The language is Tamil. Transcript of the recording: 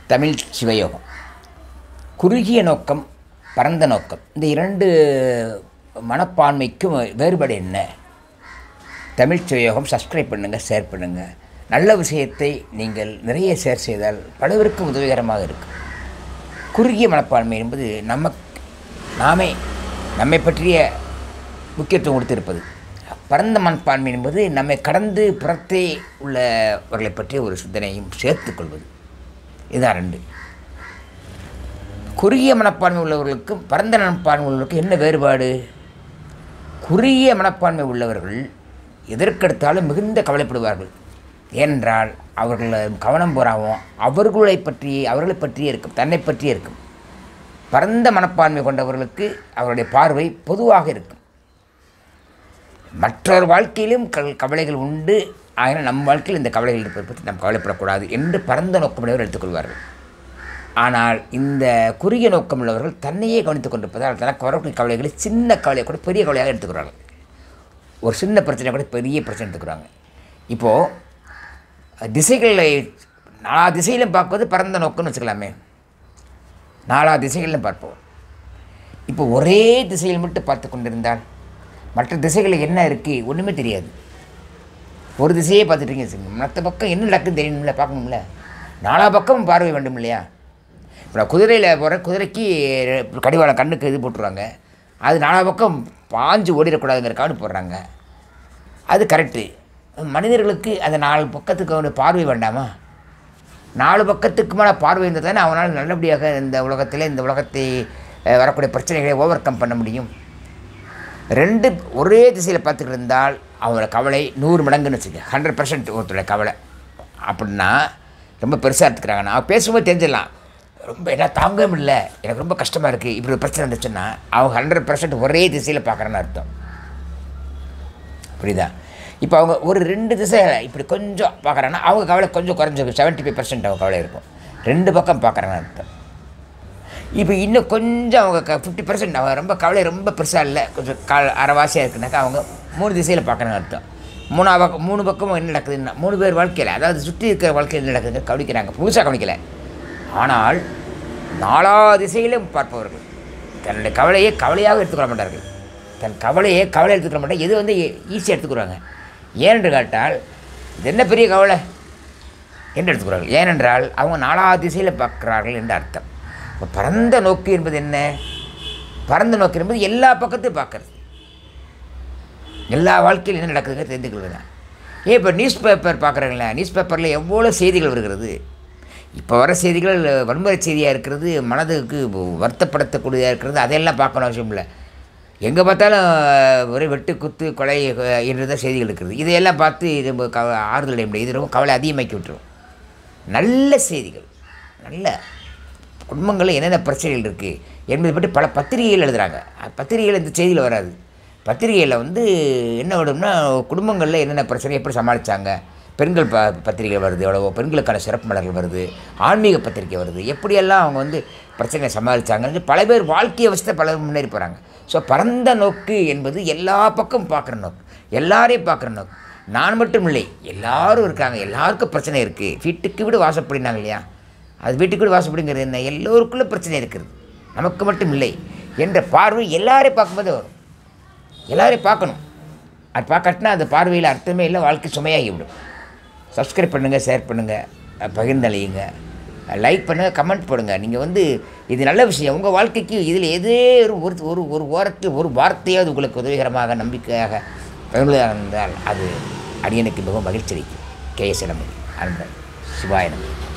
தமிழ் சிவயோகம் குறுகிய நோக்கம் பரந்த நோக்கம் இந்த இரண்டு மனப்பான்மைக்கும் வேறுபாடு என்ன தமிழ் சிவயோகம் சப்ஸ்கிரைப் பண்ணுங்கள் ஷேர் பண்ணுங்கள் நல்ல விஷயத்தை நீங்கள் நிறைய ஷேர் செய்தால் பலருக்கும் உதவிகரமாக இருக்கும் குறுகிய மனப்பான்மை என்பது நம்ம நாமே நம்மை பற்றிய முக்கியத்துவம் கொடுத்திருப்பது பரந்த மனப்பான்மை என்பது நம்மை கடந்து புறத்தே உள்ளவர்களை பற்றிய ஒரு சிந்தனையும் சேர்த்துக்கொள்வது இதுதான் ரெண்டு குறுகிய மனப்பான்மை உள்ளவர்களுக்கும் பரந்த மனப்பான்மை உள்ளவர்களுக்கும் என்ன வேறுபாடு குறுகிய மனப்பான்மை உள்ளவர்கள் எதற்கெடுத்தாலும் மிகுந்த கவலைப்படுவார்கள் ஏனென்றால் அவர்கள் கவனம் போறாவும் அவர்களை பற்றி அவர்களை பற்றியே இருக்கும் தன்னை பற்றியே இருக்கும் பரந்த மனப்பான்மை கொண்டவர்களுக்கு அவருடைய பார்வை பொதுவாக இருக்கும் மற்றொரு வாழ்க்கையிலும் கல் கவலைகள் உண்டு ஆகினால் நம் வாழ்க்கையில் இந்த கவலைகள் இருப்பதை பற்றி நாம் கவலைப்படக்கூடாது என்று பரந்த நோக்கமுடையவர் எடுத்துக்கொள்வார்கள் ஆனால் இந்த குறுகிய நோக்கமுள்ளவர்கள் தன்னையே கவனித்துக் கொண்டிருப்பதால் தனக்கு வரக்கூடிய கவலைகளை சின்ன கவலையை கூட பெரிய கவலையாக எடுத்துக்கிறார்கள் ஒரு சின்ன பிரச்சனை கூட பெரிய பிரச்சனை எடுத்துக்கிறாங்க இப்போது திசைகளை நாலா திசையிலும் பார்ப்பது பரந்த நோக்கம்னு வச்சுக்கலாமே நாலா திசைகளிலும் பார்ப்போம் இப்போ ஒரே திசையில் மட்டும் பார்த்து கொண்டிருந்தால் மற்ற திசைகளில் என்ன இருக்குது ஒன்றுமே தெரியாது ஒரு திசையே பார்த்துட்டீங்க வச்சுங்க மற்ற பக்கம் என்ன நடக்குன்னு தெரியணும்ல பார்க்கணும்ல நாலா பக்கம் பார்வை வேண்டும் இல்லையா இப்போ நான் குதிரையில் போகிற குதிரைக்கு கடிவாளம் கண்ணுக்கு இது போட்டுருவாங்க அது நாலா பக்கம் பாஞ்சு ஓடிடக்கூடாதுங்கிறக்காக போடுறாங்க அது கரெக்டு மனிதர்களுக்கு அந்த நாலு பக்கத்துக்கு அவனுடைய பார்வை வேண்டாமா நாலு பக்கத்துக்கு மேலே பார்வை இருந்தால் தானே அவனால் நல்லபடியாக இந்த உலகத்தில் இந்த உலகத்தை அஹ், வரக்கூடிய பிரச்சனைகளை ஓவர் கம் பண்ண முடியும் ரெண்டு ஒரே திசையில் பார்த்துக்கிட்டு இருந்தால் அவங்களோட கவலை நூறு மடங்குன்னு வச்சுக்க ஹண்ட்ரட் பர்சன்ட் ஒருத்தருடைய கவலை அப்படின்னா ரொம்ப பெருசாக எடுத்துக்கிறாங்க நான் பேசும்போது தெரிஞ்சிடலாம் ரொம்ப என்ன தாங்கவே முடியல எனக்கு ரொம்ப கஷ்டமாக இருக்குது இப்படி ஒரு பிரச்சனை இருந்துச்சுன்னா அவங்க ஹண்ட்ரட் பர்சன்ட் ஒரே திசையில் பார்க்குறேன்னு அர்த்தம் புரியுதா இப்போ அவங்க ஒரு ரெண்டு திசை இப்படி கொஞ்சம் பார்க்குறாங்கன்னா அவங்க கவலை கொஞ்சம் குறைஞ்சிருக்கும் செவன்ட்டி ஃபைவ் பர்சன்ட் அவங்க கவலை இருக்கும் ரெண்டு பக்கம் பார்க்குறாங்கன்னு அர்த்தம் இப்போ இன்னும் கொஞ்சம் அவங்க க ஃபிஃப்டி பர்சன்ட் அவங்க ரொம்ப கவலை ரொம்ப பெருசாக இல்லை கொஞ்சம் க அரைவாசியாக இருக்குனாக்கா அவங்க மூணு திசையில் பார்க்குறாங்கன்னு அர்த்தம் மூணா பக்கம் மூணு பக்கமும் என்ன நடக்குதுன்னா மூணு பேர் வாழ்க்கையில் அதாவது சுற்றி இருக்கிற வாழ்க்கையில் என்ன நடக்குதுன்னு கவனிக்கிறாங்க முழுசாக கவனிக்கலை ஆனால் நாலா திசையிலும் பார்ப்பவர்கள் தன்னுடைய கவலையை கவலையாக எடுத்துக்கொள்ள மாட்டார்கள் தன் கவலையை கவலை எடுத்துக்கொள்ள மாட்டாங்க எது வந்து ஈஸியாக எடுத்துக்கிறாங்க ஏனென்று கேட்டால் இது என்ன பெரிய கவலை என்று எடுத்துக்கிறார்கள் ஏனென்றால் அவங்க நாலா திசையில் பார்க்கிறார்கள் என்று அர்த்தம் இப்போ பரந்த நோக்கு என்பது என்ன பரந்த நோக்கு என்பது எல்லா பக்கத்தையும் பார்க்கறது எல்லா வாழ்க்கையில் என்ன நடக்குதுங்க தெரிந்து கொள்வது ஏன் இப்போ நியூஸ் பேப்பர் பார்க்குறாங்களே நியூஸ் பேப்பரில் எவ்வளோ செய்திகள் வருகிறது இப்போ வர செய்திகள் வன்முறை செய்தியாக இருக்கிறது மனதுக்கு வருத்தப்படுத்தக்கூடியதாக இருக்கிறது அதையெல்லாம் பார்க்கணும் அவசியம் இல்லை எங்கே பார்த்தாலும் ஒரே வெட்டு குத்து கொலை அஹ், என்று தான் செய்திகள் இருக்கிறது இதையெல்லாம் பார்த்து இது நம்ம கவ ஆறுதல் அடைய முடியும் இது ரொம்ப கவலை அதிகமாக்கி விட்டுரும் நல்ல செய்திகள் நல்ல குடும்பங்களில் என்னென்ன பிரச்சனைகள் இருக்குது என்பதை பற்றி பல பத்திரிகைகள் எழுதுகிறாங்க பத்திரிகைகள் இந்த செய்தியில் வராது பத்திரிகையில் வந்து என்ன விடும்னா குடும்பங்களில் என்னென்ன பிரச்சனை எப்படி சமாளித்தாங்க பெண்கள் ப பத்திரிகை வருது எவ்வளவோ பெண்களுக்கான சிறப்பு மலர்கள் வருது ஆன்மீக பத்திரிகை வருது எப்படியெல்லாம் அவங்க வந்து பிரச்சனையை சமாளித்தாங்கன்னு பல பேர் வாழ்க்கையை வச்சு தான் பலர் முன்னேறி போகிறாங்க ஸோ பரந்த நோக்கு என்பது எல்லா பக்கம் பார்க்குற நோக்கு எல்லாரையும் பார்க்குற நோக்கு நான் மட்டும் இல்லை எல்லாரும் இருக்காங்க எல்லாருக்கும் பிரச்சனை இருக்குது வீட்டுக்கு வீடு வாசப்படினாங்க இல்லையா அது வீட்டுக்கு வீடு வாசப்படிங்கிறது என்ன எல்லோருக்குள்ளே பிரச்சனை இருக்கிறது நமக்கு மட்டும் இல்லை என்ற பார்வை எல்லாரையும் பார்க்கும்போது வரும் எல்லாரையும் பார்க்கணும் அது பார்க்கட்டினா அந்த பார்வையில் அர்த்தமே இல்லை வாழ்க்கை சுமையாகி விடும் சப்ஸ்கிரைப் பண்ணுங்கள் ஷேர் பண்ணுங்கள் பகிர்ந்தளியுங்க லைக் பண்ணுங்கள் கமெண்ட் போடுங்க நீங்கள் வந்து இது நல்ல விஷயம் உங்கள் வாழ்க்கைக்கு இதில் ஏதே ஒரு ஒரு ஒரு ஒரு ஓரத்தில் ஒரு வார்த்தையாவது உங்களுக்கு உதவிகரமாக நம்பிக்கையாக பயனுள்ளதாக இருந்தால் அது அடியனுக்கு மிகவும் மகிழ்ச்சி அளிக்கும் கே எஸ் அன்பன் சிவாய நம்பி